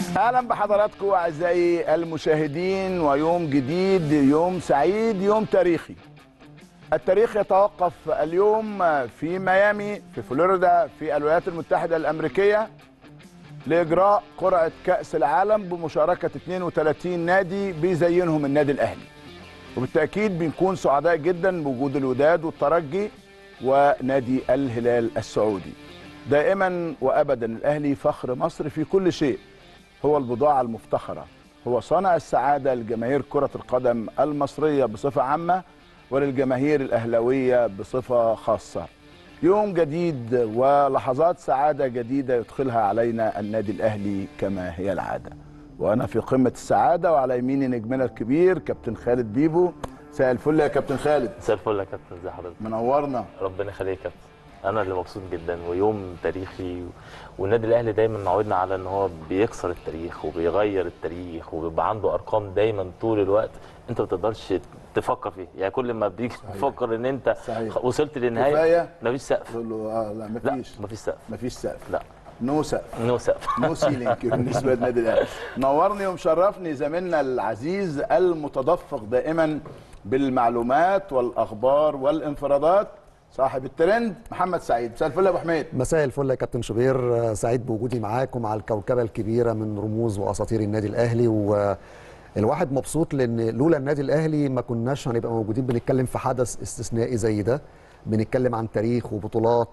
اهلا بحضراتكم اعزائي المشاهدين ويوم جديد يوم سعيد يوم تاريخي التاريخ يتوقف اليوم في ميامي في فلوريدا في الولايات المتحده الامريكيه لاجراء قرعه كاس العالم بمشاركه 32 نادي بيزينهم النادي الاهلي وبالتاكيد بنكون سعداء جدا بوجود الوداد والترجي ونادي الهلال السعودي دائما وابدا الاهلي فخر مصر في كل شيء هو البضاعه المفتخره هو صانع السعاده لجماهير كره القدم المصريه بصفه عامه وللجماهير الاهلاويه بصفه خاصه يوم جديد ولحظات سعاده جديده يدخلها علينا النادي الاهلي كما هي العاده وانا في قمه السعاده وعلى يميني نجمنا الكبير كابتن خالد بيبو مساء الفل يا كابتن خالد مساء الفل يا كابتن ازي حضرتك منورنا ربنا يخليك يا كابتن انا اللي مبسوط جدا ويوم تاريخي والنادي الاهلي دايما معودنا على ان هو بيكسر التاريخ وبيغير التاريخ وبيبقى عنده ارقام دايما طول الوقت انت ما تقدرش تفكر فيه يعني كل ما بيجي تفكر ان انت صحيح. وصلت للنهايه كفايه مفيش سقف تقول له اه لا لا مفيش مفيش سقف مفيش سقف لا نو سقف نو سقف نو سيلينج بالنسبه للنادي الاهلي نورني ومشرفني زميلنا العزيز المتدفق دائما بالمعلومات والاخبار والانفرادات صاحب الترند محمد سعيد مساء الفل يا ابو حميد مساء الفل يا كابتن شوبير آه، سعيد بوجودي معاك ومع الكوكبه الكبيره من رموز واساطير النادي الاهلي والواحد مبسوط لان لولا النادي الاهلي ما كناش هنبقى موجودين بنتكلم في حدث استثنائي زي ده بنتكلم عن تاريخ وبطولات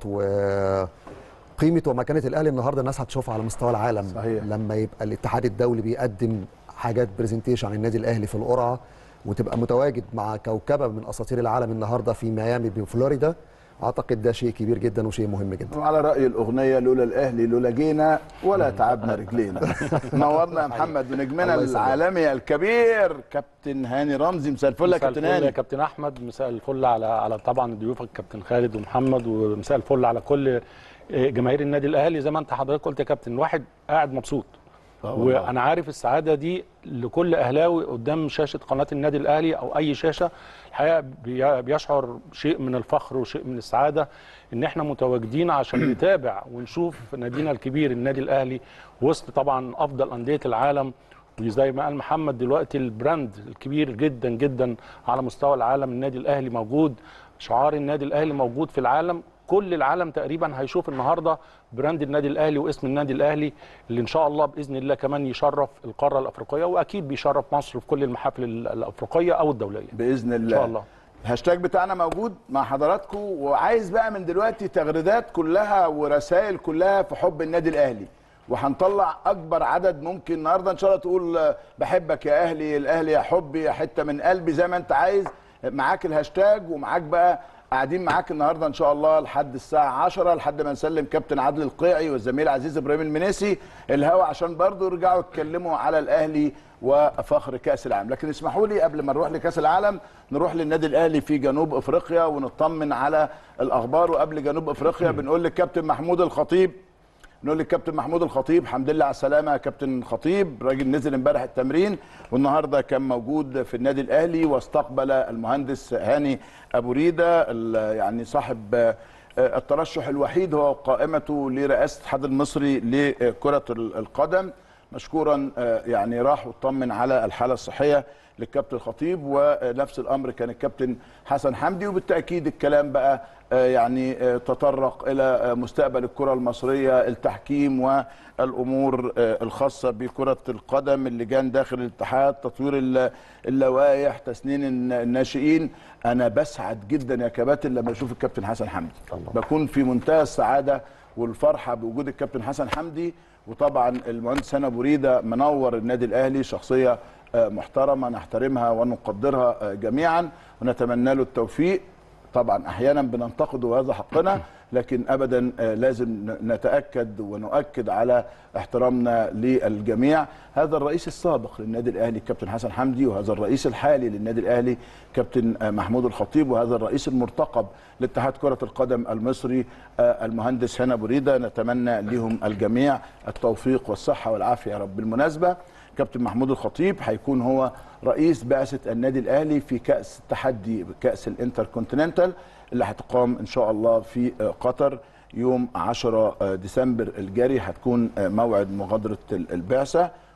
وقيمه ومكانه الاهلي النهارده الناس هتشوفها على مستوى العالم صحيح. لما يبقى الاتحاد الدولي بيقدم حاجات برزنتيشن عن النادي الاهلي في القرعه وتبقى متواجد مع كوكبه من اساطير العالم النهارده في ميامي بفلوريدا اعتقد ده شيء كبير جدا وشيء مهم جدا وعلى راي الاغنيه لولا الاهلي لولا جينا ولا تعبنا رجلينا نورنا يا محمد ونجمنا الله يسلمك. العالمي الكبير كابتن هاني رمزي مساء الفل يا مساء كابتن الفل يا هاني كابتن احمد مساء الفل على على طبعا ضيوفك كابتن خالد ومحمد ومساء الفل على كل جماهير النادي الاهلي زي ما انت حضرتك قلت يا كابتن الواحد قاعد مبسوط آه والله. وانا عارف السعاده دي لكل اهلاوي قدام شاشه قناه النادي الاهلي او اي شاشه الحقيقه بي- بيشعر شيء من الفخر وشيء من السعاده ان احنا متواجدين عشان نتابع ونشوف نادينا الكبير النادي الاهلي وسط طبعا افضل انديه العالم وزي ما قال محمد دلوقتي البراند الكبير جدا جدا على مستوى العالم النادي الاهلي موجود شعار النادي الاهلي موجود في العالم كل العالم تقريبا هيشوف النهارده براند النادي الاهلي واسم النادي الاهلي اللي ان شاء الله باذن الله كمان يشرف القاره الافريقيه واكيد بيشرف مصر في كل المحافل ال- الافريقيه او الدوليه باذن الله ان شاء الله الهاشتاج بتاعنا موجود مع حضراتكم وعايز بقى من دلوقتي تغريدات كلها ورسائل كلها في حب النادي الاهلي وهنطلع اكبر عدد ممكن النهارده ان شاء الله تقول آه، بحبك يا اهلي الاهلي يا حبي يا حته من قلبي زي ما انت عايز معاك الهاشتاج ومعاك بقى قاعدين معاك النهارده ان شاء الله لحد الساعه 10 لحد ما نسلم كابتن عادل القيعي والزميل عزيز ابراهيم المنيسي الهوا عشان برضه يرجعوا يتكلموا على الاهلي وفخر كاس العالم لكن اسمحوا لي قبل ما نروح لكاس العالم نروح للنادي الاهلي في جنوب افريقيا ونطمن على الاخبار وقبل جنوب افريقيا بنقول للكابتن محمود الخطيب نقول للكابتن محمود الخطيب الحمد لله على السلامه يا كابتن خطيب راجل نزل امبارح التمرين والنهارده كان موجود في النادي الاهلي واستقبل المهندس هاني ابو ريده ال- يعني صاحب آه، الترشح الوحيد هو قائمته لرئاسه الاتحاد المصري لكره ال- القدم مشكورا آه، يعني راح واطمن على الحاله الصحيه للكابتن الخطيب ونفس الامر كان الكابتن حسن حمدي وبالتاكيد الكلام بقى آه، يعني آه، تطرق الى آه، مستقبل الكره المصريه التحكيم والامور آه، الخاصه بكره القدم اللجان داخل الاتحاد تطوير ال- اللوائح تسنين الن- الناشئين انا بسعد جدا يا كباتن لما اشوف الكابتن حسن حمدي الله. بكون في منتهى السعاده والفرحه بوجود الكابتن حسن حمدي وطبعا المهندس هنا بريده منور النادي الاهلي شخصيه آه، محترمه نحترمها ونقدرها آه، جميعا ونتمنى له التوفيق طبعا احيانا بننتقده وهذا حقنا لكن ابدا آه، لازم ن- نتاكد ونؤكد على احترامنا للجميع هذا الرئيس السابق للنادي الاهلي كابتن حسن حمدي وهذا الرئيس الحالي للنادي الاهلي كابتن آه، محمود الخطيب وهذا الرئيس المرتقب لاتحاد كره القدم المصري آه، المهندس هنا بريده نتمنى لهم الجميع التوفيق والصحه والعافيه يا رب بالمناسبه كابتن محمود الخطيب هيكون هو رئيس بعثه النادي الاهلي في كاس التحدي كاس الانتركونتيننتال اللي هتقام ان شاء الله في آه، قطر يوم 10 ديسمبر الجاري هتكون آه، موعد مغادره ال- البعثه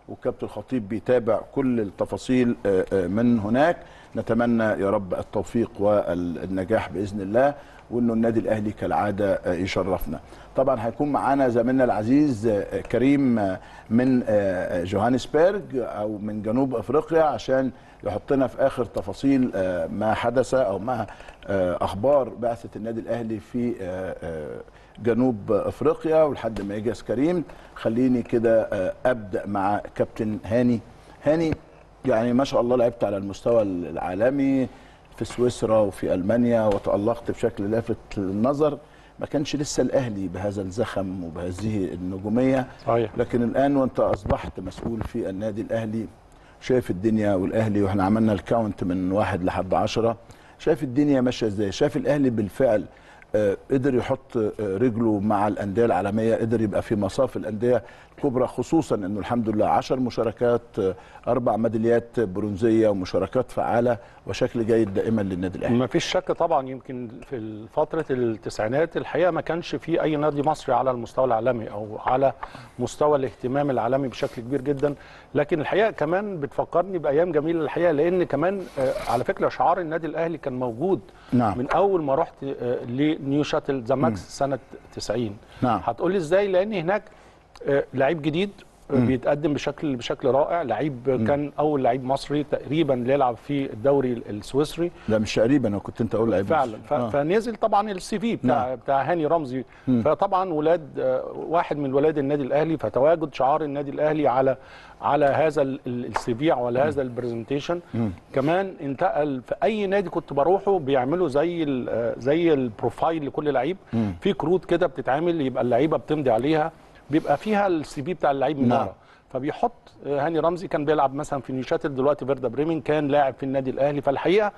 والكابتن الخطيب بيتابع كل التفاصيل آه، آه، من هناك نتمنى يا رب التوفيق والنجاح باذن الله وانه النادي الاهلي كالعاده آه، يشرفنا. طبعا هيكون معانا زميلنا العزيز آه، كريم آه، من آه، جوهانسبرج او من جنوب افريقيا عشان يحطنا في اخر تفاصيل آه، ما حدث او ما آه، اخبار بعثه النادي الاهلي في آه، آه، جنوب افريقيا ولحد ما يجهز كريم خليني كده آه، ابدا مع كابتن هاني هاني يعني ما شاء الله لعبت على المستوى العالمي في سويسرا وفي المانيا وتالقت بشكل لافت للنظر ما كانش لسه الاهلي بهذا الزخم وبهذه النجوميه صحيح لكن الان وانت اصبحت مسؤول في النادي الاهلي شايف الدنيا والاهلي واحنا عملنا الكاونت من واحد لحد عشرة شايف الدنيا ماشيه ازاي شايف الاهلي بالفعل آه، قدر يحط آه، رجله مع الانديه العالميه قدر يبقى في مصاف الانديه الكبرى خصوصا انه الحمد لله 10 مشاركات آه، اربع ميداليات برونزيه ومشاركات فعاله وشكل جيد دائما للنادي الاهلي ما فيش شك طبعا يمكن في فترة التسعينات الحقيقة ما كانش في أي نادي مصري على المستوى العالمي أو على مستوى الاهتمام العالمي بشكل كبير جدا لكن الحقيقة كمان بتفكرني بأيام جميلة الحقيقة لأن كمان آه، على فكرة شعار النادي الأهلي كان موجود نعم. من أول ما رحت آه، لنيو شاتل زاماكس سنة 90 نعم. هتقولي إزاي لأن هناك آه، لعيب جديد آه، بيتقدم بشكل بشكل رائع لعيب كان اول لعيب مصري تقريبا اللي يلعب في الدوري السويسري لا مش تقريبا انا كنت انت اقول لعيب فعلا ف... آه. فنزل طبعا السي في بتاع نعم. بتاع هاني رمزي فطبعا ولاد آه، واحد من ولاد النادي الاهلي فتواجد شعار النادي الاهلي على على هذا السي في وعلى هذا البرزنتيشن كمان انتقل في اي نادي كنت بروحه بيعملوا زي ال- آه، زي البروفايل لكل لعيب في كروت كده بتتعمل يبقى اللعيبه بتمضي عليها بيبقى فيها السي في بتاع اللعيب من نعم. ورا فبيحط آه، هاني رمزي كان بيلعب مثلا في نيوشاتل دلوقتي فيردا بريمن كان لاعب في النادي الاهلي فالحقيقه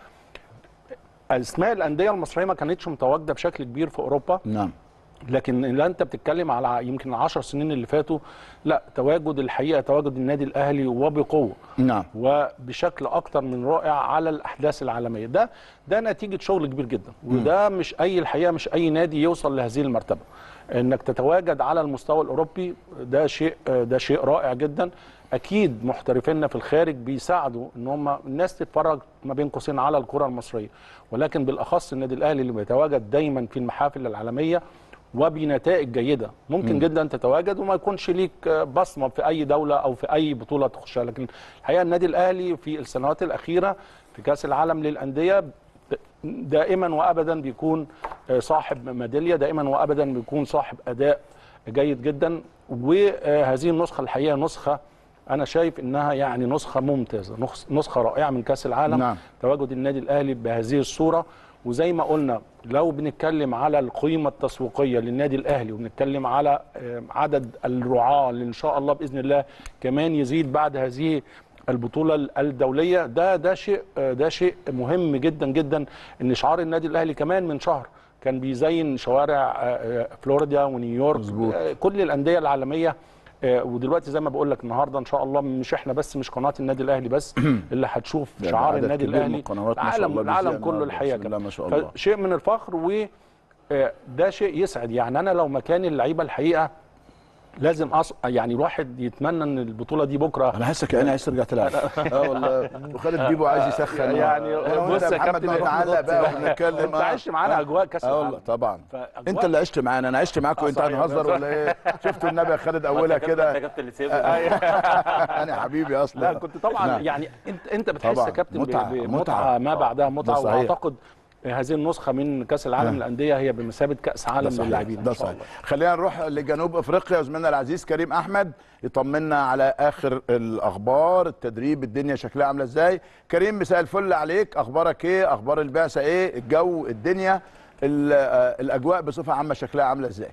اسماء الانديه المصريه ما كانتش متواجده بشكل كبير في اوروبا نعم لكن لا انت بتتكلم على يمكن 10 سنين اللي فاتوا لا تواجد الحقيقه تواجد النادي الاهلي وبقوه نعم وبشكل اكتر من رائع على الاحداث العالميه ده ده نتيجه شغل كبير جدا وده مش اي الحقيقه مش اي نادي يوصل لهذه المرتبه انك تتواجد على المستوى الاوروبي ده شيء ده شيء رائع جدا اكيد محترفينا في الخارج بيساعدوا ان هم الناس تتفرج ما بين قوسين على الكره المصريه ولكن بالاخص النادي الاهلي اللي بيتواجد دايما في المحافل العالميه وبنتائج جيده ممكن جدا تتواجد وما يكونش ليك بصمه في اي دوله او في اي بطوله تخشها لكن الحقيقه النادي الاهلي في السنوات الاخيره في كاس العالم للانديه دائما وابدا بيكون صاحب ميداليه دائما وابدا بيكون صاحب اداء جيد جدا وهذه النسخه الحقيقه نسخه انا شايف انها يعني نسخه ممتازه نسخ- نسخه رائعه من كاس العالم نعم. تواجد النادي الاهلي بهذه الصوره وزي ما قلنا لو بنتكلم على القيمه التسويقيه للنادي الاهلي وبنتكلم على آه، عدد الرعاه اللي ان شاء الله باذن الله كمان يزيد بعد هذه البطوله الدوليه ده ده شيء آه، ده شيء مهم جدا جدا ان شعار النادي الاهلي كمان من شهر كان بيزين شوارع آه، آه، فلوريدا ونيويورك مظبوط. آه، كل الانديه العالميه آه، ودلوقتي زي ما بقول لك النهارده ان شاء الله مش احنا بس مش قناه النادي الاهلي بس اللي هتشوف ده شعار عدد النادي كبير من الاهلي القنوات ما شاء العالم الله العالم بيذيع كله النهاردة. الحقيقه بسم الله كمان. ما شاء الله. فشيء من الفخر و آه، ده شيء يسعد يعني انا لو مكان اللعيبه الحقيقه لازم أص... يعني الواحد يتمنى ان البطوله دي بكره انا حاسس كاني عايز ترجع تلعب اه والله وخالد بيبو عايز يسخن يعني أنا وأنت بص يا محمد كابتن نقعد نعلق بقى ونتكلم انت عشت معانا اجواء كاس اه والله العالم طبعا فأجواء- انت اللي عشت معانا انا عشت معاك آه، وانت صحيح. هنهزر ولا ايه شفتوا النبي يا خالد اولها أنت كده كابتن اللي سيبه انا حبيبي اصلا لا كنت طبعا نعم. يعني انت انت بتحس طبعاً. يا كابتن ب- متعة، بمتعه متعة. ما بعدها متعه صحيح. واعتقد هذه النسخه من كاس العالم للانديه هي بمثابه كاس عالم ده صحيح للاعبين ده ان شاء صحيح الله خلينا نروح لجنوب افريقيا وزميلنا العزيز كريم احمد يطمنا على اخر الاخبار التدريب الدنيا شكلها عامله ازاي كريم مساء الفل عليك اخبارك ايه اخبار البعثه ايه الجو الدنيا ال- آه، الاجواء بصفه عامه شكلها عامله ازاي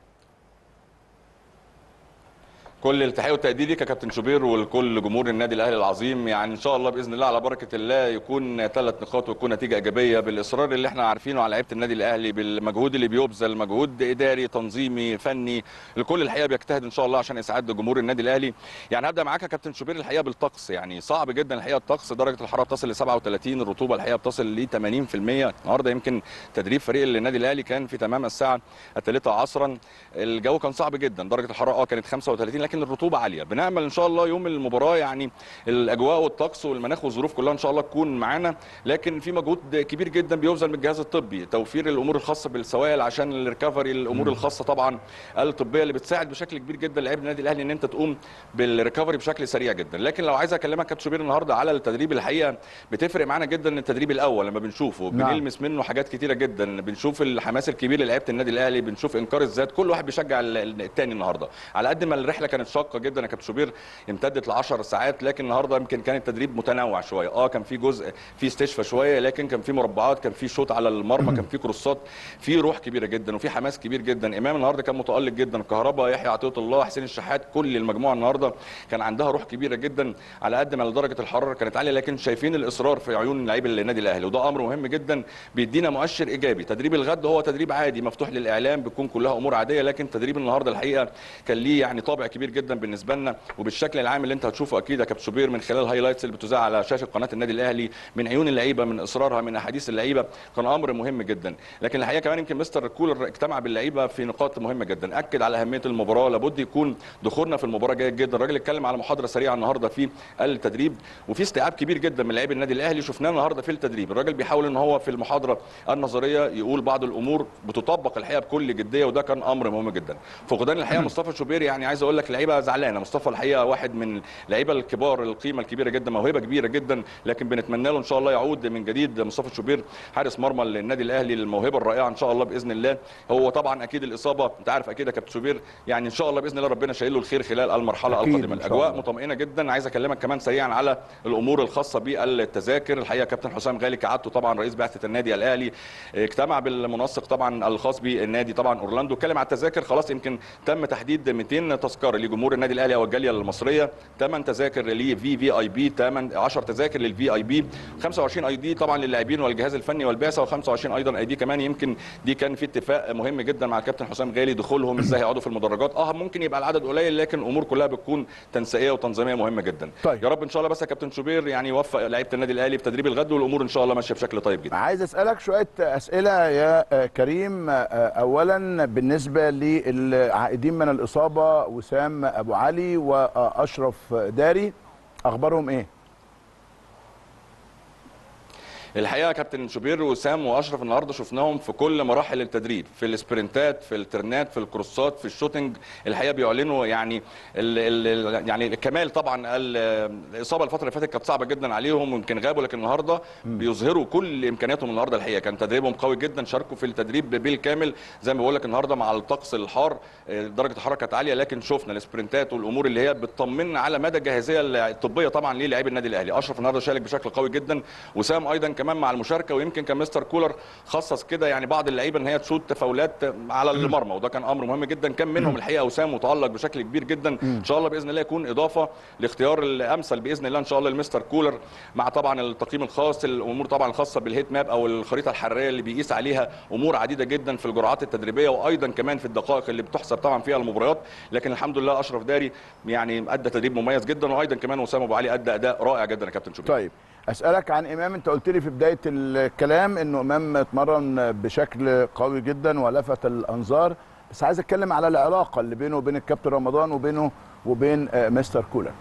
كل التحيه والتقدير ليك يا كابتن شوبير ولكل جمهور النادي الاهلي العظيم يعني ان شاء الله باذن الله على بركه الله يكون ثلاث نقاط وتكون نتيجه ايجابيه بالاصرار اللي احنا عارفينه على لعيبه النادي الاهلي بالمجهود اللي بيبذل مجهود اداري تنظيمي فني الكل الحقيقه بيجتهد ان شاء الله عشان يسعد جمهور النادي الاهلي يعني هبدا معاك يا كابتن شوبير الحقيقه بالطقس يعني صعب جدا الحقيقه الطقس درجه الحراره بتصل ل 37 الرطوبه الحقيقه بتصل ل 80% النهارده يمكن تدريب فريق النادي الاهلي كان في تمام الساعه الثالثه عصرا الجو كان صعب جدا درجه الحراره اه كانت 35 لكن اماكن الرطوبه عاليه بنامل ان شاء الله يوم المباراه يعني الاجواء والطقس والمناخ والظروف كلها ان شاء الله تكون معانا لكن في مجهود كبير جدا بيبذل من الجهاز الطبي توفير الامور الخاصه بالسوائل عشان الريكفري الامور الخاصه طبعا الطبيه اللي بتساعد بشكل كبير جدا لعيبه النادي الاهلي ان انت تقوم بالريكفري بشكل سريع جدا لكن لو عايز اكلمك كابتن شوبير النهارده على التدريب الحقيقه بتفرق معانا جدا التدريب الاول لما بنشوفه نعم. بنلمس منه حاجات كتيره جدا بنشوف الحماس الكبير للعيبه النادي الاهلي بنشوف انكار الذات كل واحد بيشجع ال- ال- التاني النهارده على قد ما الرحله كانت شاقه جدا يا كابتن شوبير امتدت ل 10 ساعات لكن النهارده يمكن كان التدريب متنوع شويه اه كان في جزء في استشفاء شويه لكن كان في مربعات كان في شوط على المرمى كان في كروسات في روح كبيره جدا وفي حماس كبير جدا امام النهارده كان متالق جدا كهربا يحيى عطيه الله حسين الشحات كل المجموعه النهارده كان عندها روح كبيره جدا على قد ما درجه الحراره كانت عاليه لكن شايفين الاصرار في عيون لعيبه النادي الاهلي وده امر مهم جدا بيدينا مؤشر ايجابي تدريب الغد هو تدريب عادي مفتوح للاعلام بتكون كلها امور عاديه لكن تدريب النهارده الحقيقه كان ليه يعني طابع كبير جدا بالنسبه لنا وبالشكل العام اللي انت هتشوفه اكيد يا كابتن شوبير من خلال الهايلايتس اللي بتذاع على شاشه قناه النادي الاهلي من عيون اللعيبه من اصرارها من احاديث اللعيبه كان امر مهم جدا لكن الحقيقه كمان يمكن مستر كولر اجتمع باللعيبه في نقاط مهمه جدا اكد على اهميه المباراه لابد يكون دخولنا في المباراه جيد جدا الراجل اتكلم على محاضره سريعه النهارده في التدريب وفي استيعاب كبير جدا من لاعبي النادي الاهلي شفناه النهارده في التدريب الراجل بيحاول ان هو في المحاضره النظريه يقول بعض الامور بتطبق الحقيقه بكل جديه وده كان امر مهم جدا فقدان الحقيقه مصطفى شوبير يعني عايز اقول لك لعيبه زعلانه مصطفى الحقيقه واحد من اللعيبه الكبار القيمه الكبيره جدا موهبه كبيره جدا لكن بنتمنى له ان شاء الله يعود من جديد مصطفى شوبير حارس مرمى للنادي الاهلي الموهبه الرائعه ان شاء الله باذن الله هو طبعا اكيد الاصابه انت عارف اكيد يا كابتن شوبير يعني ان شاء الله باذن الله ربنا شايل له الخير خلال المرحله أكيد القادمه إن شاء الاجواء الله. مطمئنه جدا عايز اكلمك كمان سريعا على الامور الخاصه بالتذاكر الحقيقه كابتن حسام غالي كعادته طبعا رئيس بعثه النادي الاهلي اجتمع بالمنسق طبعا الخاص بالنادي طبعا اورلاندو اتكلم على التذاكر خلاص يمكن تم تحديد 200 تذكره لجمهور النادي الاهلي او الجاليه المصريه 8 تذاكر لفي في اي بي 8 10 تذاكر للفي اي بي 25 اي دي طبعا للاعبين والجهاز الفني والبعثه و25 ايضا اي دي كمان يمكن دي كان في اتفاق مهم جدا مع الكابتن حسام غالي دخولهم ازاي هيقعدوا في المدرجات اه ممكن يبقى العدد قليل لكن الامور كلها بتكون تنسيقيه وتنظيميه مهمه جدا طيب. يا رب ان شاء الله بس يا كابتن شوبير يعني يوفق لعيبه النادي الاهلي في تدريب الغد والامور ان شاء الله ماشيه بشكل طيب جدا عايز اسالك شويه اسئله يا آه، كريم آه، اولا بالنسبه للعائدين من الاصابه وسام ابو علي واشرف داري اخبارهم ايه الحقيقه يا كابتن شوبير وسام واشرف النهارده شفناهم في كل مراحل التدريب في السبرنتات في الترنات في الكروسات في الشوتنج الحقيقه بيعلنوا يعني ال ال يعني الكمال طبعا ال- الاصابه الفتره اللي فاتت كانت صعبه جدا عليهم ويمكن غابوا لكن النهارده بيظهروا كل امكانياتهم النهارده الحقيقه كان تدريبهم قوي جدا شاركوا في التدريب بالكامل زي ما بقول لك النهارده مع الطقس الحار آه، درجه الحراره كانت عاليه لكن شفنا السبرنتات والامور اللي هي بتطمنا على مدى الجاهزيه الطبيه طبعا للاعبي النادي الاهلي اشرف النهارده شارك بشكل قوي جدا وسام ايضا كمان مع المشاركه ويمكن كان مستر كولر خصص كده يعني بعض اللعيبه ان هي تشوت فاولات على المرمى وده كان امر مهم جدا كان منهم الحقيقه وسام متالق بشكل كبير جدا ان شاء الله باذن الله يكون اضافه لاختيار الامثل باذن الله ان شاء الله لمستر كولر مع طبعا التقييم الخاص الامور طبعا الخاصه بالهيت ماب او الخريطه الحراريه اللي بيقيس عليها امور عديده جدا في الجرعات التدريبيه وايضا كمان في الدقائق اللي بتحسب طبعا فيها المباريات لكن الحمد لله اشرف داري يعني ادى تدريب مميز جدا وايضا كمان وسام ابو علي ادى اداء رائع جدا يا كابتن شوبير طيب اسالك عن امام انت قلت لي في بدايه الكلام انه امام اتمرن بشكل قوي جدا ولفت الانظار بس عايز اتكلم على العلاقه اللي بينه وبين الكابتن رمضان وبينه وبين آه، مستر كولر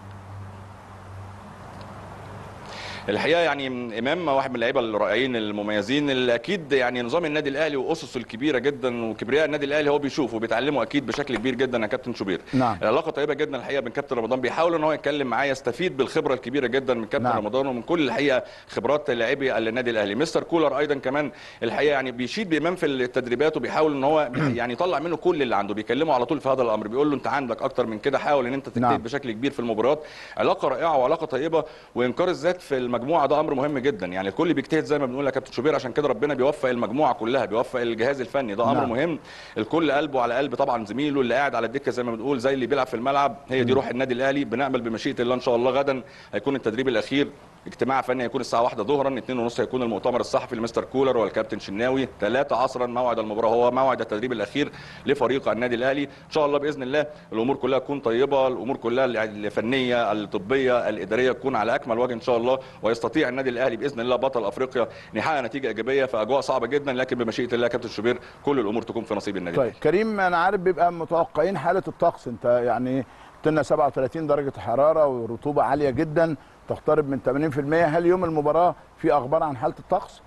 الحقيقه يعني امام واحد من اللعيبه الرائعين المميزين اللي اكيد يعني نظام النادي الاهلي واسسه الكبيره جدا وكبرياء النادي الاهلي هو بيشوف وبيتعلمه اكيد بشكل كبير جدا يا كابتن شوبير نعم. العلاقه طيبه جدا الحقيقه بين كابتن رمضان بيحاول ان هو يتكلم معاه يستفيد بالخبره الكبيره جدا من كابتن نعم. نعم. رمضان ومن كل الحقيقه خبرات لاعبي النادي الاهلي مستر كولر ايضا كمان الحقيقه يعني بيشيد بامام في التدريبات وبيحاول ان هو يعني يطلع منه كل اللي عنده بيكلمه على طول في هذا الامر بيقول له انت عندك اكتر من كده حاول ان انت تجتهد نعم. نعم. بشكل كبير في المباريات علاقه رائعه وعلاقه طيبه وانكار الذات في المجموعه ده امر مهم جدا يعني الكل بيجتهد زي ما بنقول يا كابتن شوبير عشان كده ربنا بيوفق المجموعه كلها بيوفق الجهاز الفني ده امر نعم. نعم. مهم الكل قلبه على قلب طبعا زميله اللي قاعد على الدكه زي ما بنقول زي اللي بيلعب في الملعب هي دي روح النادي الاهلي بنامل بمشيئه الله ان شاء الله غدا هيكون التدريب الاخير اجتماع فني هيكون الساعه 1 ظهرا 2 ونص هيكون المؤتمر الصحفي لمستر كولر والكابتن شناوي 3 عصرا موعد المباراه هو موعد التدريب الاخير لفريق النادي الاهلي ان شاء الله باذن الله الامور كلها تكون طيبه الامور كلها الفنيه الطبيه الاداريه تكون على اكمل وجه ان شاء الله ويستطيع النادي الاهلي باذن الله بطل افريقيا ان يحقق نتيجه ايجابيه في اجواء صعبه جدا لكن بمشيئه الله يا كابتن شوبير كل الامور تكون في نصيب النادي طيب كريم انا عارف بيبقى متوقعين حاله الطقس انت يعني قلت لنا 37 درجه حراره ورطوبه عاليه جدا تقترب من 80% هل يوم المباراه في اخبار عن حاله الطقس؟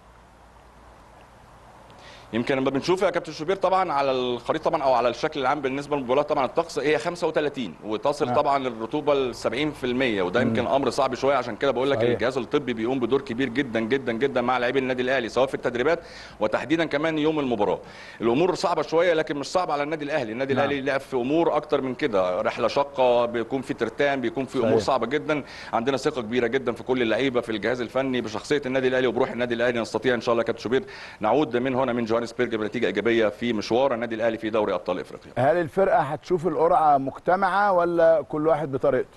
يمكن لما بنشوف يا كابتن شوبير طبعا على الخريطه طبعا او على الشكل العام بالنسبه للمباراه طبعا الطقس هي 35 وتصل آه. طبعا الرطوبه ل 70% وده يمكن امر صعب شويه عشان كده بقول لك صحيح. الجهاز الطبي بيقوم بدور كبير جدا جدا جدا مع لاعبي النادي الاهلي سواء في التدريبات وتحديدا كمان يوم المباراه الامور صعبه شويه لكن مش صعبه على النادي الاهلي النادي نعم. الاهلي لعب في امور اكتر من كده رحله شاقه بيكون في ترتان بيكون في امور صحيح. صعبه جدا عندنا ثقه كبيره جدا في كل اللعيبه في الجهاز الفني بشخصيه النادي الاهلي وبروح النادي الاهلي نستطيع ان شاء الله يا كابتن شوبير نعود من هنا من جوهانسبرج بنتيجه ايجابيه في مشوار النادي الاهلي في دوري ابطال افريقيا هل الفرقه هتشوف القرعه مجتمعه ولا كل واحد بطريقته؟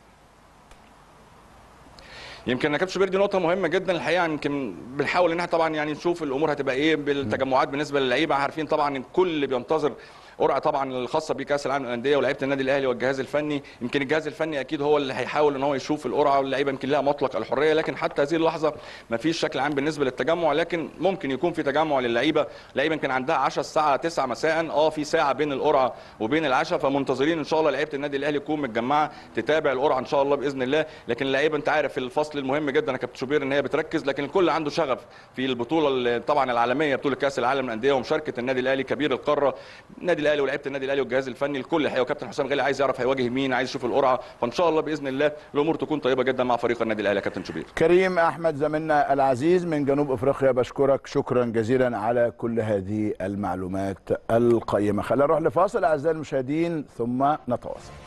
يمكن يا كابتن شوبير دي نقطة مهمة جدا الحقيقة يمكن بنحاول ان احنا طبعا يعني نشوف الامور هتبقى ايه بالتجمعات بالنسبة للعيبة عارفين طبعا الكل اللي بينتظر قرعه طبعا الخاصه بكاس العالم للانديه ولاعيبه النادي الاهلي والجهاز الفني يمكن الجهاز الفني اكيد هو اللي هيحاول ان هو يشوف القرعه واللعيبه يمكن لها مطلق الحريه لكن حتى هذه اللحظه ما فيش شكل عام بالنسبه للتجمع لكن ممكن يكون في تجمع للعيبه لعيبه يمكن عندها 10 الساعه 9 مساء اه في ساعه بين القرعه وبين العشاء فمنتظرين ان شاء الله لعيبه النادي الاهلي تكون متجمعه تتابع القرعه ان شاء الله باذن الله لكن اللعيبه انت عارف الفصل المهم جدا يا كابتن شوبير ان هي بتركز لكن الكل عنده شغف في البطوله اللي طبعا العالميه بطوله كاس العالم للانديه ومشاركه النادي الاهلي كبير القاره النادي الاهلي ولاعيبه النادي الاهلي والجهاز الفني الكل الحقيقه وكابتن حسام غالي عايز يعرف هيواجه مين عايز يشوف القرعه فان شاء الله باذن الله الامور تكون طيبه جدا مع فريق النادي الاهلي يا كابتن شوبير كريم احمد زميلنا العزيز من جنوب افريقيا بشكرك شكرا جزيلا على كل هذه المعلومات القيمه خلينا نروح لفاصل اعزائي المشاهدين ثم نتواصل